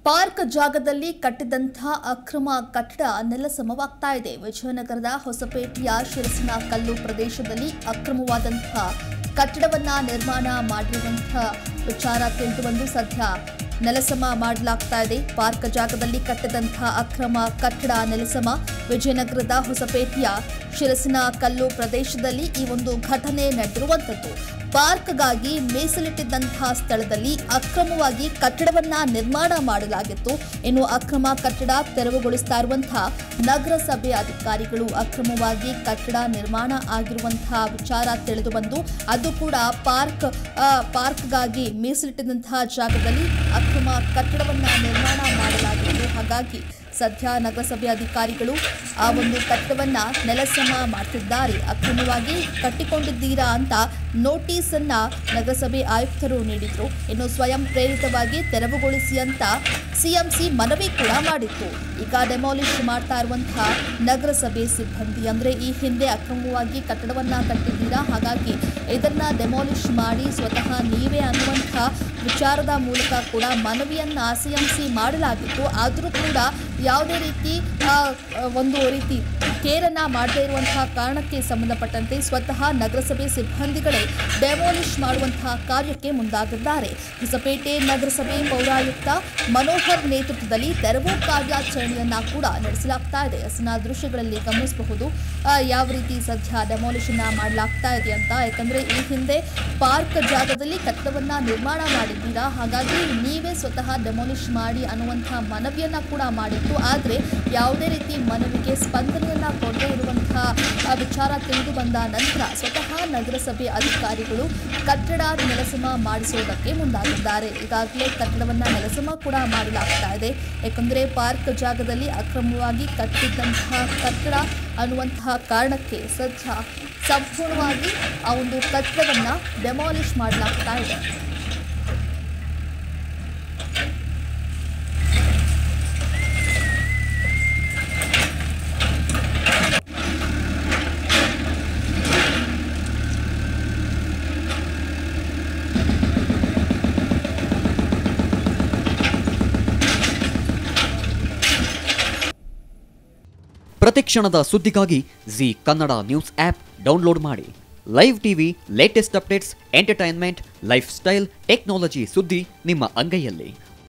park ಜಾಗದಲ್ಲಿ ಕಟ್ಟಿದಂತಹ ಅಕ್ರಮ ಕಟ್ಟಡ ನೆಲಸಮವಾಗ್ತಾ ಇದೆ ವಿಜಯನಗರದ ಹೊಸಪೇಟೆಯ ಶಿರಸಿನ ಕಲ್ಲು ಪ್ರದೇಶದಲ್ಲಿ ಅಕ್ರಮವಾದಂತಹ ಕಟ್ಟಡವನ್ನ ನಿರ್ಮಾಣ ಮಾಡಿರುವಂತಹ ವಿಚಾರ ತಿಳಿದು ಬಂದು ಸದ್ಯ ನೆಲಸಮ ಮಾಡಲಾಗ್ತಾ ಇದೆ ಪಾರ್ಕ್ ಜಾಗದಲ್ಲಿ ಕಟ್ಟಿದಂತಹ ಅಕ್ರಮ ಕಟ್ಟಡ ನೆಲಸಮ ವಿಜಯನಗರದ ಹೊಸಪೇಟೆಯ ಶಿರಸಿನ ಕಲ್ಲು ಪ್ರದೇಶದಲ್ಲಿ ಈ ಒಂದು ಘಟನೆ ನಡೆದಿರುವಂಥದ್ದು ಪಾರ್ಕ್ಗಾಗಿ ಮೀಸಲಿಟ್ಟಿದ್ದಂತಹ ಸ್ಥಳದಲ್ಲಿ ಅಕ್ರಮವಾಗಿ ಕಟ್ಟಡವನ್ನ ನಿರ್ಮಾಣ ಮಾಡಲಾಗಿತ್ತು ಇನ್ನು ಅಕ್ರಮ ಕಟ್ಟಡ ತೆರವುಗೊಳಿಸ್ತಾ ಇರುವಂತಹ ನಗರಸಭೆ ಅಧಿಕಾರಿಗಳು ಅಕ್ರಮವಾಗಿ ಕಟ್ಟಡ ನಿರ್ಮಾಣ ಆಗಿರುವಂತಹ ವಿಚಾರ ತಿಳಿದು ಬಂದು ಅದು ಕೂಡ ಪಾರ್ಕ್ ಆ, ಪಾರ್ಕ್ಗಾಗಿ ಮೀಸಲಿಟ್ಟಿದ್ದಂತಹ ಜಾಗದಲ್ಲಿ ಅಕ್ರಮ ಕಟ್ಟಡವನ್ನ ನಿರ್ಮಾಣ ಮಾಡಲಾಗಿತ್ತು ಹಾಗಾಗಿ ಸದ್ಯ ನಗರಸಭೆ ಅಧಿಕಾರಿಗಳು ಆ ಒಂದು ಕಟ್ಟಡವನ್ನ ನೆಲಸಮ ಮಾಡ್ತಿದ್ದಾರೆ ಅಕ್ರಮವಾಗಿ ಕಟ್ಟಿಕೊಂಡಿದ್ದೀರಾ ಅಂತ ನೋಟಿಸ್ ಅನ್ನ ನಗರಸಭೆ ಆಯುಕ್ತರು ನೀಡಿದ್ರು ಇನ್ನು ಸ್ವಯಂ ಪ್ರೇರಿತವಾಗಿ ತೆರವುಗೊಳಿಸಿ ಅಂತ ಸಿಎಂಸಿ ಮನವಿ ಕೂಡ ಮಾಡಿತ್ತು ಈಗ ಡೆಮಾಲಿಷ್ ಮಾಡ್ತಾ ಇರುವಂತಹ ನಗರಸಭೆ ಸಿಬ್ಬಂದಿ ಅಂದ್ರೆ ಈ ಹಿಂದೆ ಅಕ್ರಮವಾಗಿ ಕಟ್ಟಡವನ್ನ ಕಟ್ಟಿದ್ದೀರಾ ಹಾಗಾಗಿ ಇದನ್ನ ಡೆಮಾಲಿಷ್ ಮಾಡಿ ಸ್ವತಃ ನೀವೇ ಅನ್ನುವಂತಹ ವಿಚಾರದ ಮೂಲಕ ಕೂಡ ಮನವಿಯನ್ನ ಸಿಎಂಸಿ ಮಾಡಲಾಗಿತ್ತು ಆದರೂ ಕೂಡ ಯಾವುದೇ ರೀತಿ ಆ, ಒಂದು ರೀತಿ ಕೇರನ್ನ ಮಾಡದೇ ಇರುವಂತಹ ಕಾರಣಕ್ಕೆ ಸಂಬಂಧಪಟ್ಟಂತೆ ಸ್ವತಃ ನಗರಸಭೆ ಸಿಬ್ಬಂದಿಗಳೇ ಡೆಮಾಲಿಷ್ ಮಾಡುವಂತಹ ಕಾರ್ಯಕ್ಕೆ ಮುಂದಾಗಿದ್ದಾರೆ ಹೊಸಪೇಟೆ ನಗರಸಭೆ ಪೌರಾಯುಕ್ತ ಮನೋಹರ್ ನೇತೃತ್ವದಲ್ಲಿ ತೆರವು ಕಾರ್ಯಾಚರಣೆಯನ್ನ ಕೂಡ ನಡೆಸಲಾಗ್ತಾ ಇದೆ ಎಸ್ನ ದೃಶ್ಯಗಳಲ್ಲಿ ಗಮನಿಸಬಹುದು ಆ, ಯಾವ ರೀತಿ ಸದ್ಯ ಡೆಮಾಲಿಷನ್ ಮಾಡಲಾಗ್ತಾ ಇದೆ ಅಂತ ಯಾಕಂದ್ರೆ ಈ ಹಿಂದೆ ಪಾರ್ಕ್ ಜಾಗದಲ್ಲಿ ಕಟ್ಟಡವನ್ನ ನಿರ್ಮಾಣ ಮಾಡಿದ್ದೀರಾ ಹಾಗಾಗಿ ನೀವೇ ಸ್ವತಃ ಡೆಮಾಲಿಷ್ ಮಾಡಿ ಅನ್ನುವಂತಹ ಮನವಿಯನ್ನ ಕೂಡ ಮಾಡಿತ್ತು ಆದರೆ ಯಾವುದೇ ರೀತಿ ಮನವಿಗೆ ಸ್ಪಂದನೆಯನ್ನ ಕೊಡದೇ ಇರುವಂತಹ ಆ, ವಿಚಾರ ತಿಳಿದು ಬಂದ ನಂತರ ಸ್ವತಃ ನಗರಸಭೆ ಅಧಿಕಾರಿಗಳು ಕಟ್ಟಡ ನೆಲಸಮ ಮಾಡಿಸುವುದಕ್ಕೆ ಮುಂದಾಗಿದ್ದಾರೆ ಈಗಾಗಲೇ ಕಟ್ಟಡವನ್ನ ನೆಲಸಮ ಕೂಡ ಮಾಡಲಾಗ್ತಾ ಇದೆ ಯಾಕಂದ್ರೆ ಪಾರ್ಕ್ ಜಾಗದಲ್ಲಿ ಅಕ್ರಮವಾಗಿ ಕಟ್ಟಿದ್ದಂತಹ ಕಟ್ಟಡ ಅನ್ನುವಂತಹ ಕಾರಣಕ್ಕೆ ಸದ್ಯ ಸಂಪೂರ್ಣವಾಗಿ ಆ ಒಂದು ಕಟ್ಟಡವನ್ನ ಡೆಮಾಲಿಷ್ ಮಾಡಲಾಗ್ತಾ ಇದೆ ಪ್ರತಿಕ್ಷಣದ ಸುದ್ದಿಗಾಗಿ Zee Kannada news app download ಮಾಡಿ live TV latest updates entertainment lifestyle technology ಸುದ್ದಿ ನಿಮ್ಮ ಅಂಗೈಯಲ್ಲಿ